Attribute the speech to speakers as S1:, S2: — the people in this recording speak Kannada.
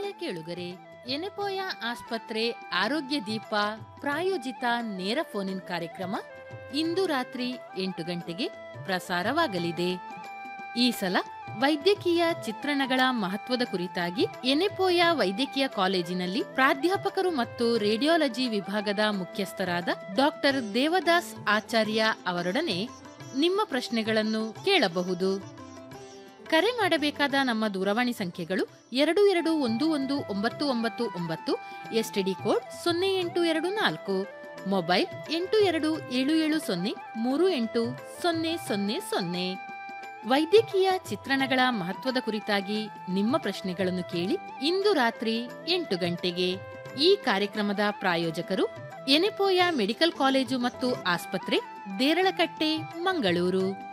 S1: ಪ್ರೀತಿಯ ಕೇಳುಗರೆ ಎನೆಪೋಯ ಆಸ್ಪತ್ರೆ ಆರೋಗ್ಯ ದೀಪ ಪ್ರಾಯೋಜಿತ ನೇರ ಫೋನಿನ್ ಕಾರ್ಯಕ್ರಮ ಇಂದು ರಾತ್ರಿ ಎಂಟು ಗಂಟೆಗೆ ಪ್ರಸಾರವಾಗಲಿದೆ ಈ ಸಲ ವೈದ್ಯಕೀಯ ಚಿತ್ರಣಗಳ ಮಹತ್ವದ ಕುರಿತಾಗಿ ಎನೆಪೋಯ ವೈದ್ಯಕೀಯ ಕಾಲೇಜಿನಲ್ಲಿ ಪ್ರಾಧ್ಯಾಪಕರು ಮತ್ತು ರೇಡಿಯಾಲಜಿ ವಿಭಾಗದ ಮುಖ್ಯಸ್ಥರಾದ ಡಾಕ್ಟರ್ ದೇವದಾಸ್ ಆಚಾರ್ಯ ಅವರೊಡನೆ ನಿಮ್ಮ ಪ್ರಶ್ನೆಗಳನ್ನು ಕೇಳಬಹುದು ಕರೆ ಮಾಡಬೇಕಾದ ನಮ್ಮ ದೂರವಾಣಿ ಸಂಖ್ಯೆಗಳು ಎರಡು ಎರಡು ಒಂದು ಒಂದು ಒಂಬತ್ತು ಒಂಬತ್ತು ಒಂಬತ್ತು ಎಸ್ಟಿಡಿ ಕೋಡ್ ಸೊನ್ನೆ ಎಂಟು ಎರಡು ನಾಲ್ಕು ಮೊಬೈಲ್ ಎಂಟು ಎರಡು ಏಳು ಏಳು ಸೊನ್ನೆ ಮೂರು ಎಂಟು ಸೊನ್ನೆ ಸೊನ್ನೆ ಸೊನ್ನೆ ವೈದ್ಯಕೀಯ ಚಿತ್ರಣಗಳ ಮಹತ್ವದ ಕುರಿತಾಗಿ ನಿಮ್ಮ ಪ್ರಶ್ನೆಗಳನ್ನು ಕೇಳಿ ಇಂದು ರಾತ್ರಿ ಎಂಟು ಗಂಟೆಗೆ ಈ ಕಾರ್ಯಕ್ರಮದ ಪ್ರಾಯೋಜಕರು ಎನೆಪೋಯ ಮೆಡಿಕಲ್ ಕಾಲೇಜು ಮತ್ತು ಆಸ್ಪತ್ರೆ ದೇರಳಕಟ್ಟೆ ಮಂಗಳೂರು